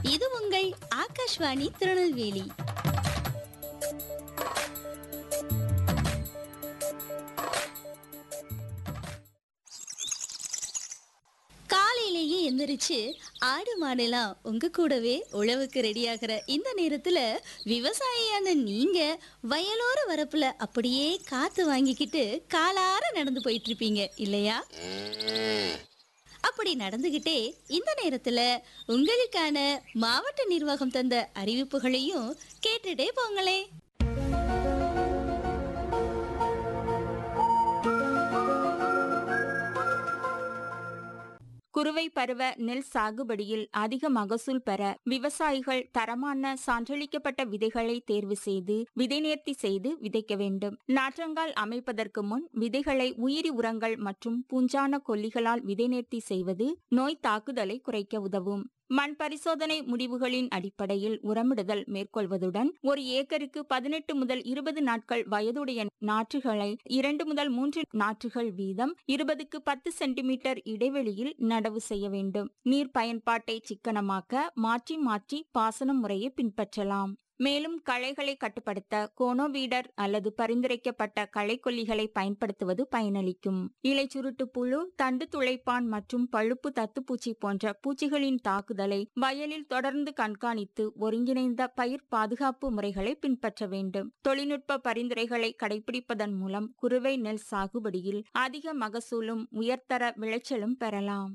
இது உங்கள் ஆகாஷ்வாணி திருநெல்வேலி காலையிலேயே எந்திரிச்சு ஆடு மாடெல்லாம் உங்க கூடவே உழவுக்கு ரெடியாகிற இந்த நேரத்துல விவசாயியான நீங்க வயலோர வரப்புல அப்படியே காத்து வாங்கிக்கிட்டு காலார நடந்து போயிட்டு இருப்பீங்க இல்லையா அப்படி நடந்துகிட்டே இந்த நேரத்துல உங்களுக்கான மாவட்ட நிர்வாகம் தந்த அறிவிப்புகளையும் கேட்டுட்டே போங்களே குறுவை பருவ நெல் சாகுபடியில் அதிக மகசூல் பெற விவசாயிகள் தரமான சான்றளிக்கப்பட்ட விதைகளை தேர்வு செய்து விதை நேர்த்தி செய்து விதைக்க வேண்டும் நாற்றங்கால் அமைப்பதற்கு முன் விதைகளை உயிரி உரங்கள் மற்றும் பூஞ்சான கொல்லிகளால் விதை நேர்த்தி செய்வது நோய் தாக்குதலை குறைக்க உதவும் மண் பரிசோதனை முடிவுகளின் அடிப்படையில் உரமிடுதல் மேற்கொள்வதுடன் ஒரு ஏக்கருக்கு பதினெட்டு முதல் இருபது நாட்கள் வயதுடைய நாற்றுகளை இரண்டு முதல் மூன்று நாற்றுகள் வீதம் இருபதுக்கு பத்து சென்டிமீட்டர் இடைவெளியில் நடவு செய்ய வேண்டும் நீர் பயன்பாட்டை சிக்கனமாக்க மாற்றி மாற்றி பாசன முறையை பின்பற்றலாம் மேலும் களைகளை கட்டுப்படுத்த கோனோவீடர் அல்லது பரிந்துரைக்கப்பட்ட களைக்கொல்லிகளை பயன்படுத்துவது பயனளிக்கும் இலை சுருட்டு புழு தண்டு துளைப்பான் மற்றும் பழுப்பு தத்துப்பூச்சி போன்ற பூச்சிகளின் தாக்குதலை வயலில் தொடர்ந்து கண்காணித்து ஒருங்கிணைந்த பயிர் பாதுகாப்பு முறைகளை பின்பற்ற வேண்டும் தொழில்நுட்ப பரிந்துரைகளை கடைபிடிப்பதன் மூலம் குறுவை நெல் சாகுபடியில் அதிக மகசூலும் உயர்தர விளைச்சலும் பெறலாம்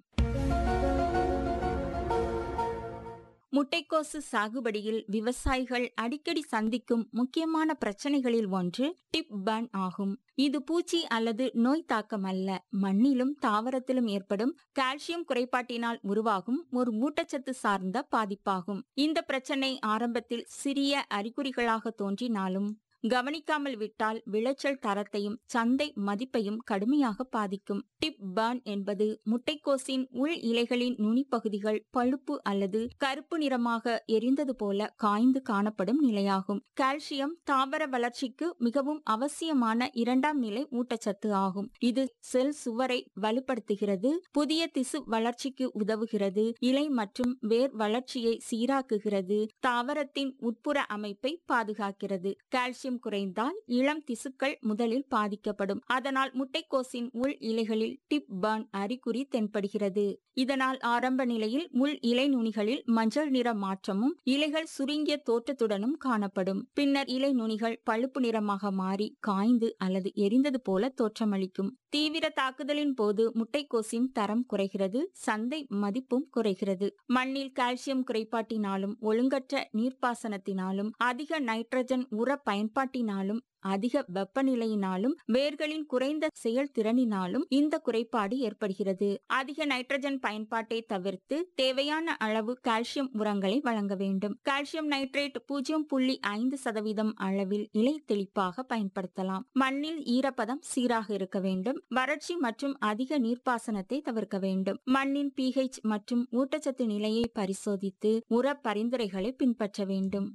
முட்டைக்கோசு சாகுபடியில் விவசாயிகள் அடிக்கடி சந்திக்கும் முக்கியமான பிரச்சனைகளில் ஒன்று டிப் பர்ன் ஆகும் இது பூச்சி அல்லது நோய் தாக்கம் அல்ல மண்ணிலும் தாவரத்திலும் ஏற்படும் கால்சியம் குறைபாட்டினால் உருவாகும் ஒரு ஊட்டச்சத்து சார்ந்த பாதிப்பாகும் இந்த பிரச்சனை ஆரம்பத்தில் சிறிய அறிகுறிகளாக தோன்றினாலும் கவனிக்காமல் விட்டால் விளைச்சல் தரத்தையும் சந்தை மதிப்பையும் கடுமையாக பாதிக்கும் டிப் பர்ன் என்பது முட்டைக்கோசின் உள் இலைகளின் நுனிப்பகுதிகள் பழுப்பு அல்லது கருப்பு நிறமாக எரிந்தது போல காய்ந்து காணப்படும் நிலையாகும் கால்சியம் தாவர வளர்ச்சிக்கு மிகவும் அவசியமான இரண்டாம் நிலை ஊட்டச்சத்து ஆகும் இது செல் சுவரை வலுப்படுத்துகிறது புதிய திசு வளர்ச்சிக்கு உதவுகிறது இலை மற்றும் வேர் வளர்ச்சியை சீராக்குகிறது தாவரத்தின் உட்புற அமைப்பை பாதுகாக்கிறது கால்சியம் குறைந்தால் இளம் திசுக்கள் முதலில் பாதிக்கப்படும் அதனால் முட்டைக்கோசின் உள் இலைகளில் டிப் பர்ன் அறிகுறி தென்படுகிறது இதனால் ஆரம்ப நிலையில் உள் இலை நுனிகளில் மஞ்சள் நிற மாற்றமும் இலைகள் சுருங்கிய தோற்றத்துடனும் காணப்படும் பின்னர் இலை நுனிகள் பழுப்பு நிறமாக மாறி காய்ந்து அல்லது எரிந்தது போல தோற்றமளிக்கும் தீவிர தாக்குதலின் போது முட்டைக்கோசின் தரம் குறைகிறது சந்தை மதிப்பும் குறைகிறது மண்ணில் கால்சியம் குறைபாட்டினாலும் ஒழுங்கற்ற நீர்ப்பாசனத்தினாலும் அதிக நைட்ரஜன் உர பயன்பாட்டினாலும் அதிக வெப்பநிலையினாலும் வேர்களின் குறைந்த செயல்திறனினாலும் இந்த குறைபாடு ஏற்படுகிறது அதிக நைட்ரஜன் பயன்பாட்டை தவிர்த்து தேவையான அளவு கால்சியம் உரங்களை வழங்க வேண்டும் கால்சியம் நைட்ரேட் பூஜ்ஜியம் புள்ளி ஐந்து சதவீதம் அளவில் இலை தெளிப்பாக பயன்படுத்தலாம் மண்ணில் ஈரப்பதம் சீராக இருக்க வேண்டும் வறட்சி மற்றும் அதிக நீர்ப்பாசனத்தை தவிர்க்க வேண்டும் மண்ணின் பிஹெச் மற்றும் ஊட்டச்சத்து நிலையை பரிசோதித்து உர பரிந்துரைகளை பின்பற்ற வேண்டும்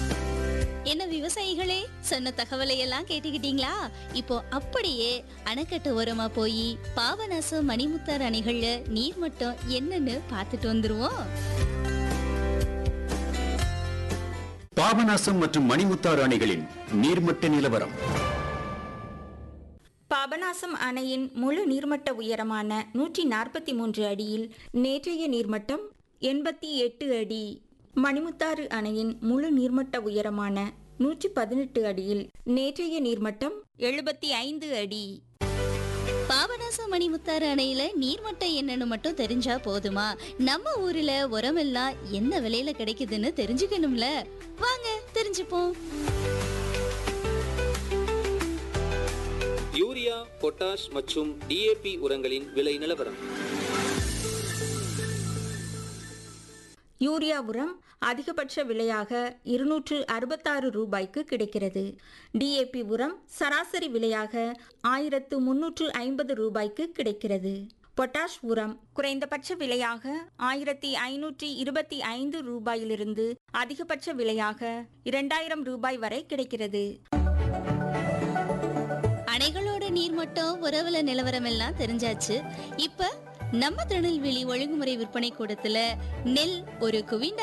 என்ன விவசாயிகளே சொன்ன தகவலை எல்லாம் கேட்டுக்கிட்டீங்களா இப்போ அப்படியே அணைக்கட்டு ஓரமா போய் பாபநாசம் மணிமுத்தார் அணைகள்ல நீர் மட்டம் என்னன்னு பார்த்துட்டு வந்துருவோம் பாபநாசம் மற்றும் மணிமுத்தாறு அணைகளின் நீர்மட்ட நிலவரம் பாபநாசம் அணையின் முழு நீர்மட்ட உயரமான நூற்றி நாற்பத்தி மூன்று அடியில் நேற்றைய நீர்மட்டம் எண்பத்தி எட்டு அடி மணிமுத்தாறு அணையின் முழு நீர்மட்ட உயரமான நூற்றி பதினெட்டு அடியில் நேற்றைய நீர்மட்டம் எழுபத்தி ஐந்து அடி பாபநாசம் மணிமுத்தாறு அணையில நீர்மட்டம் என்னன்னு மட்டும் தெரிஞ்சா போதுமா நம்ம ஊர்ல உரமெல்லாம் என்ன விலையில கிடைக்குதுன்னு தெரிஞ்சுக்கணும்ல வாங்க தெரிஞ்சுப்போம் யூரியா பொட்டாஷ் மற்றும் டிஏபி உரங்களின் விலை நிலவரம் யூரியா உரம் அதிகபட்ச விலையாக இருநூற்று அறுபத்தாறு ரூபாய்க்கு கிடைக்கிறது டிஏபி உரம் சராசரி விலையாக ஆயிரத்து முன்னூற்று ஐம்பது ரூபாய்க்கு கிடைக்கிறது பொட்டாஷ் உரம் குறைந்தபட்ச விலையாக ஆயிரத்தி ஐநூற்றி இருபத்தி ஐந்து ரூபாயிலிருந்து அதிகபட்ச விலையாக இரண்டாயிரம் ரூபாய் வரை கிடைக்கிறது அணைகளோட நீர்மட்டம் உறவுல நிலவரம் எல்லாம் தெரிஞ்சாச்சு இப்ப நம்ம திருநெல்வேலி ஒழுங்குமுறை விற்பனை கூடத்துல நெல் ஒரு குவிண்டால்